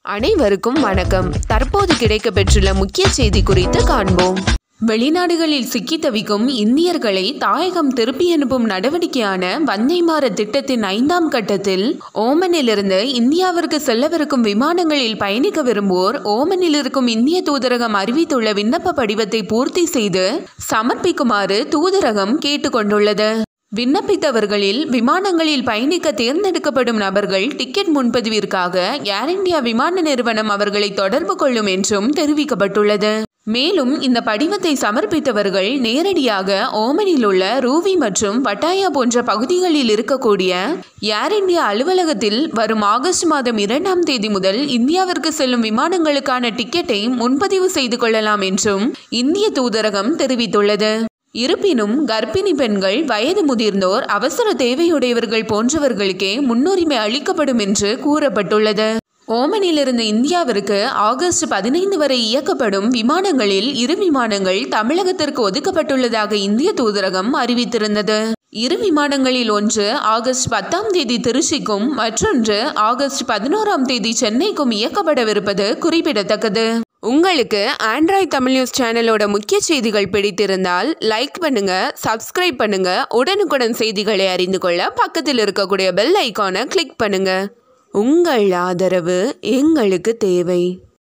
அனைவருக்கும் வணக்கம் தற்போது கிடைக்கப்பெற்றுள்ள முக்கிய செய்தி குறித்து காண்போம் வெளிநாடுகளில் சிக்கி தவிக்கும் இந்தியர்களை தாயகம் திருப்பி அனுப்பும் நடவடிக்கையான வந்தே பாரத் திட்டத்தின் ஐந்தாம் கட்டத்தில் ஓமனிலிருந்து இந்தியாவிற்கு செல்லவிருக்கும் விமானங்களில் பயணிக்க விரும்புவோர் ஓமனில் இருக்கும் இந்திய தூதரகம் அறிவித்துள்ள விண்ணப்ப படிவத்தை பூர்த்தி செய்து சமர்ப்பிக்குமாறு தூதரகம் கேட்டுக்கொண்டுள்ளது விண்ணப்பித்தவர்களில் விமானங்களில் பயணிக்க தேர்ந்தெடுக்கப்படும் நபர்கள் டிக்கெட் முன்பதிவிற்காக ஏர் இந்தியா விமான நிறுவனம் அவர்களை தொடர்பு கொள்ளும் என்றும் தெரிவிக்கப்பட்டுள்ளது மேலும் இந்த படிவத்தை சமர்ப்பித்தவர்கள் நேரடியாக ஓமனில் உள்ள ரூவி மற்றும் பட்டாயா போன்ற பகுதிகளில் இருக்கக்கூடிய ஏர் இந்தியா அலுவலகத்தில் வரும் ஆகஸ்ட் மாதம் இரண்டாம் தேதி முதல் இந்தியாவிற்கு செல்லும் விமானங்களுக்கான டிக்கெட்டை முன்பதிவு செய்து கொள்ளலாம் என்றும் இந்திய தூதரகம் தெரிவித்துள்ளது இருப்பினும் கர்ப்பிணி பெண்கள் வயது முதிர்ந்தோர் அவசர தேவையுடையவர்கள் போன்றவர்களுக்கே முன்னுரிமை அளிக்கப்படும் என்று கூறப்பட்டுள்ளது ஓமனிலிருந்து இந்தியாவிற்கு ஆகஸ்ட் பதினைந்து வரை இயக்கப்படும் விமானங்களில் இரு விமானங்கள் தமிழகத்திற்கு ஒதுக்கப்பட்டுள்ளதாக இந்திய தூதரகம் அறிவித்திருந்தது இரு விமானங்களில் ஒன்று ஆகஸ்ட் பத்தாம் தேதி திருச்சிக்கும் மற்றொன்று ஆகஸ்ட் பதினோராம் தேதி சென்னைக்கும் இயக்கப்படவிருப்பது குறிப்பிடத்தக்கது உங்களுக்கு ஆண்ட்ராய்ட் தமிழ் நியூஸ் சேனலோட முக்கிய செய்திகள் பிடித்திருந்தால் லைக் பண்ணுங்க சப்ஸ்கிரைப் பண்ணுங்க உடனுக்குடன் செய்திகளை அறிந்து கொள்ள பக்கத்தில் இருக்கக்கூடிய பெல் ஐக்கானை கிளிக் பண்ணுங்க உங்கள் ஆதரவு எங்களுக்கு தேவை